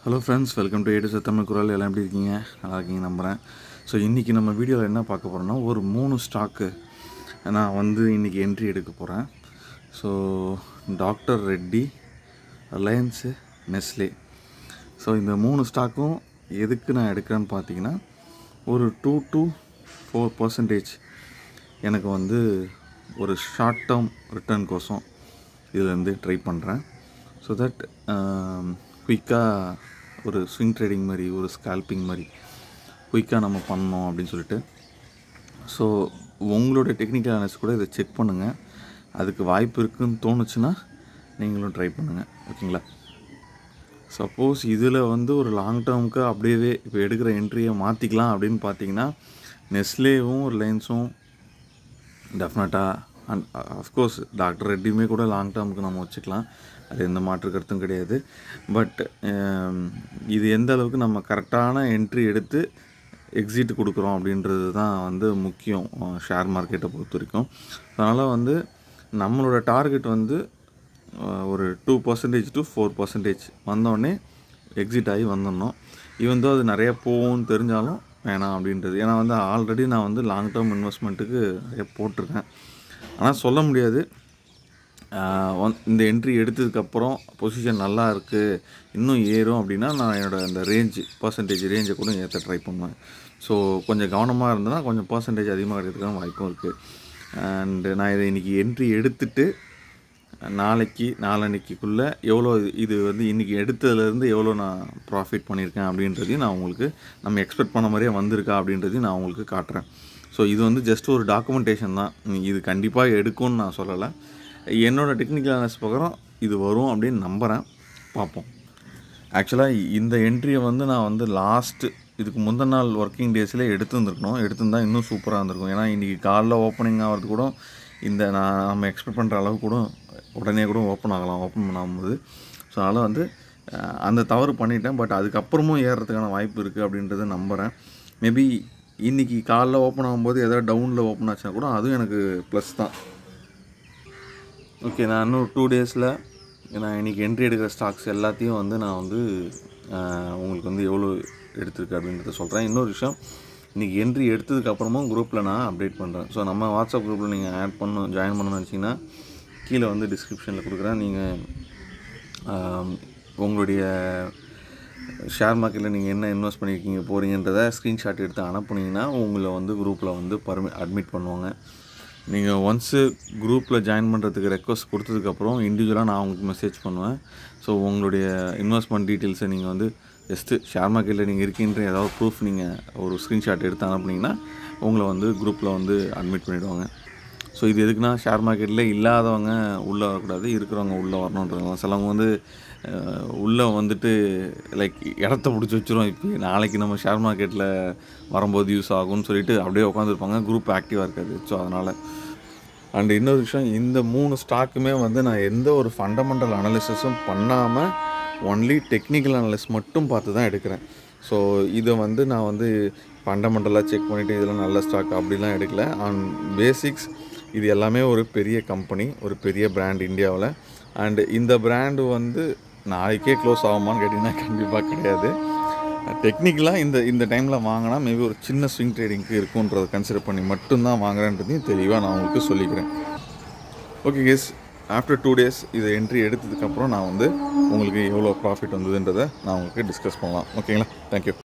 hello friends welcome to ஏடு தமிழ் குரல் எல்லாம் எப்படி இருக்கீங்க நல்லா இருக்கீங்க நம்புகிறேன் ஸோ இன்றைக்கி நம்ம வீடியோவில் என்ன பார்க்க போகிறோம்னா ஒரு மூணு ஸ்டாக்கு நான் வந்து இன்றைக்கி என்ட்ரி எடுக்க போகிறேன் so doctor Reddy Reliance Nestle so இந்த மூணு ஸ்டாக்கும் எதுக்கு நான் எடுக்கிறேன்னு பார்த்தீங்கன்னா ஒரு டூ டு ஃபோர் பர்சன்டேஜ் எனக்கு வந்து ஒரு ஷார்ட் டேர்ம் ரிட்டர்ன் கோசம் இதுலேருந்து ட்ரை பண்ணுறேன் ஸோ தட் குயிக்காக ஒரு ஸ்விங் ட்ரேடிங் மாதிரி ஒரு ஸ்கால்பிங் மாதிரி குயிக்காக நம்ம பண்ணோம் அப்படின்னு சொல்லிட்டு ஸோ உங்களோட டெக்னிக்கல் அனலிஸ் கூட இதை செக் பண்ணுங்கள் அதுக்கு வாய்ப்பு இருக்குன்னு தோணுச்சுன்னா நீங்களும் ட்ரை பண்ணுங்கள் ஓகேங்களா சப்போஸ் இதில் வந்து ஒரு லாங் டேர்முக்கு அப்படியே இப்போ எடுக்கிற என்ட்ரியை மாற்றிக்கலாம் அப்படின்னு பார்த்தீங்கன்னா நெஸ்லேவும் ரிலையன்ஸும் டெஃபினட்டாக அண்ட் அஃப்கோர்ஸ் டாக்டர் ரெட்டியுமே கூட லாங் டேர்முக்கு நம்ம வச்சுக்கலாம் அது எந்த மாற்று கருத்தும் கிடையாது பட் இது எந்த அளவுக்கு நம்ம கரெக்டான என்ட்ரி எடுத்து எக்ஸிட் கொடுக்குறோம் அப்படின்றது தான் வந்து முக்கியம் ஷேர் மார்க்கெட்டை பொறுத்த வரைக்கும் அதனால் வந்து நம்மளோட டார்கெட் வந்து அஹ், ஒரு two percentage to four percentage வந்தோடனே எக்ஸிட் ஆகி வந்துடணும் ஈவன் தோ அது நிறைய போகும்னு தெரிஞ்சாலும் வேணாம் அப்படின்றது ஏன்னா வந்து ஆல்ரெடி நான் வந்து லாங் டேர்ம் இன்வெஸ்ட்மெண்ட்டுக்கு நிறைய போட்டிருக்கேன் ஆனால் சொல்ல முடியாது ஆஹ் ஒன்- இந்த என்ட்ரி எடுத்ததுக்கப்புறம் பொசிஷன் நல்லா இருக்குது இன்னும் ஏறும் அப்படின்னா நான் என்னோடய அந்த ரேஞ்ச் பர்சன்டேஜ் ரேஞ்சை கூட ஏற்ற ட்ரை பண்ணுவேன் ஸோ கொஞ்சம் கவனமாக இருந்தேன்னா கொஞ்சம் பர்சன்டேஜ் அதிகமாக இருக்கிறதுக்கான வாய்ப்பும் இருக்குது அண்டு நான் இதை இன்றைக்கி என்ட்ரி எடுத்துட்டு நாளைக்கு நாளன்னைக்குள்ளே எவ்வளோ இது வந்து இன்றைக்கி எடுத்ததுலேருந்து எவ்வளோ நான் ப்ராஃபிட் பண்ணியிருக்கேன் அப்படின்றதையும் நான் உங்களுக்கு நம்ம எக்ஸ்பெக்ட் பண்ண மாதிரியே வந்திருக்கா அப்படின்றதையும் நான் உங்களுக்கு காட்டுறேன் ஸோ இது வந்து ஜஸ்ட் ஒரு டாக்குமெண்டேஷன் தான் இது கண்டிப்பாக எடுக்கும்னு நான் சொல்லலை என்னோடய டெக்னிக்கல் அனலிஸ் பிரகாரம் இது வரும் அப்படின்னு நம்புகிறேன் பார்ப்போம் ஆக்சுவலாக இந்த என்ட்ரியை வந்து நான் வந்து லாஸ்ட்டு இதுக்கு முந்தின நாள் ஒர்க்கிங் டேஸில் எடுத்துருந்துருக்கணும் எடுத்திருந்தா இன்னும் சூப்பராக இருந்திருக்கும் ஏன்னா இன்றைக்கி காலைல ஓப்பனிங் ஆகிறது கூட இந்த நான் நம்ம எக்ஸ்பெக்ட் பண்ணுற அளவு கூட உடனே கூட ஓப்பன் ஆகலாம் ஓப்பன் பண்ணாமல் ஸோ அதனால் வந்து அஹ், அந்த தவறு பண்ணிட்டேன் பட் அதுக்கப்புறமும் ஏறுறதுக்கான வாய்ப்பு இருக்குது அப்படின்றத நம்புகிறேன் மேபி இன்றைக்கி காலைல ஓப்பன் ஆகும்போது எதாவது டவுனில் ஓப்பன் ஆச்சுன்னா கூட அதுவும் எனக்கு ப்ளஸ் தான் ஓகே நான் இன்னும் டூ டேஸில் நான் இன்றைக்கி என்ட்ரி எடுக்கிற ஸ்டாக்ஸ் எல்லாத்தையும் வந்து நான் வந்து ஆஹ், உங்களுக்கு வந்து எவ்வளோ எடுத்திருக்கு அப்படின்றத சொல்கிறேன் இன்னொரு விஷயம் இன்றைக்கி என்ட்ரி எடுத்ததுக்கப்புறமும் குரூப்பில் நான் அப்டேட் பண்ணுறேன் ஸோ நம்ம வாட்ஸ்அப் குரூப்பில் நீங்கள் ஆட் பண்ணணும் ஜாயின் பண்ணணும்னு நினச்சிங்கன்னா கீழே வந்து டிஸ்கிரிப்ஷனில் கொடுக்குறேன் நீங்கள் உங்களுடைய ஷேர் மார்க்கெட்டில் நீங்கள் என்ன இன்வெஸ்ட் பண்ணியிருக்கீங்க போகிறீங்கன்றத ஸ்க்ரீன்ஷாட் எடுத்து அனுப்புனீங்கன்னா உங்களை வந்து குரூப்பில் வந்து பர்மி அட்மிட் பண்ணுவாங்க நீங்கள் ஒன்ஸு குரூப்பில் ஜாயின் பண்ணுறதுக்கு ரெக்வஸ்ட் கொடுத்ததுக்கப்புறம் இண்டிவிஜுவலாக நான் உங்களுக்கு மெசேஜ் பண்ணுவேன் ஸோ உங்களுடைய இன்வெஸ்ட்மெண்ட் டீட்டெயில்ஸை நீங்கள் வந்து ஜஸ்ட்டு ஷேர் மார்க்கெட்டில் நீங்கள் இருக்கீன்ற ஏதாவது ப்ரூஃப் நீங்கள் ஒரு ஸ்க்ரீன்ஷாட் எடுத்து அனுப்புனீங்கன்னா உங்களை வந்து குரூப்பில் வந்து அட்மிட் பண்ணிவிடுவாங்க ஸோ இது எதுக்குன்னா ஷேர் மார்க்கெட்டில் இல்லாதவங்க உள்ளே வரக்கூடாது இருக்கிறவங்க உள்ளே வரணுன்றதுனால சிலவங்க வந்து அஹ், உள்ளே வந்துட்டு லைக் இடத்த பிடிச்சி வச்சிரும் இப்போ நாளைக்கு நம்ம ஷேர் மார்க்கெட்டில் வரும்போது யூஸ் ஆகும்னு சொல்லிட்டு அப்படியே உட்காந்துருப்பாங்க குரூப் ஆக்டிவாக இருக்காது ஸோ அதனால் அண்ட் இன்னொரு விஷயம் இந்த மூணு ஸ்டாக்குமே வந்து நான் எந்த ஒரு ஃபண்டமெண்டல் அனாலிசிஸும் பண்ணாமல் ஒன்லி டெக்னிக்கல் அனாலிஸ் மட்டும் பார்த்து தான் எடுக்கிறேன் ஸோ இதை வந்து நான் வந்து ஃபண்டமெண்டலாக செக் பண்ணிவிட்டு இதெல்லாம் நல்ல ஸ்டாக் அப்படிலாம் எடுக்கல ஆன் பேசிக்ஸ் இது எல்லாமே ஒரு பெரிய கம்பெனி ஒரு பெரிய பிராண்ட் இந்தியாவில் அண்டு இந்த பிராண்டு வந்து நாளைக்கே க்ளோஸ் ஆகுமான்னு கேட்டிங்கன்னா கண்டிப்பாக கிடையாது டெக்னிக்கலாக இந்த இந்த டைமில் வாங்கினா மேபி ஒரு சின்ன ஸ்விங் ட்ரேடிங்க்கு இருக்குன்றதை கன்சிடர் பண்ணி மட்டும்தான் வாங்குறேன்றதையும் தெளிவாக நான் உங்களுக்கு சொல்லிக்கிறேன் okay case after two days இதை என்ட்ரி எடுத்ததுக்கப்புறம் நான் வந்து உங்களுக்கு எவ்வளோ ப்ராஃபிட் வந்ததுன்றதை நான் உங்களுக்கு டிஸ்கஸ் பண்ணலாம் ஓகேங்களா தேங்க்யூ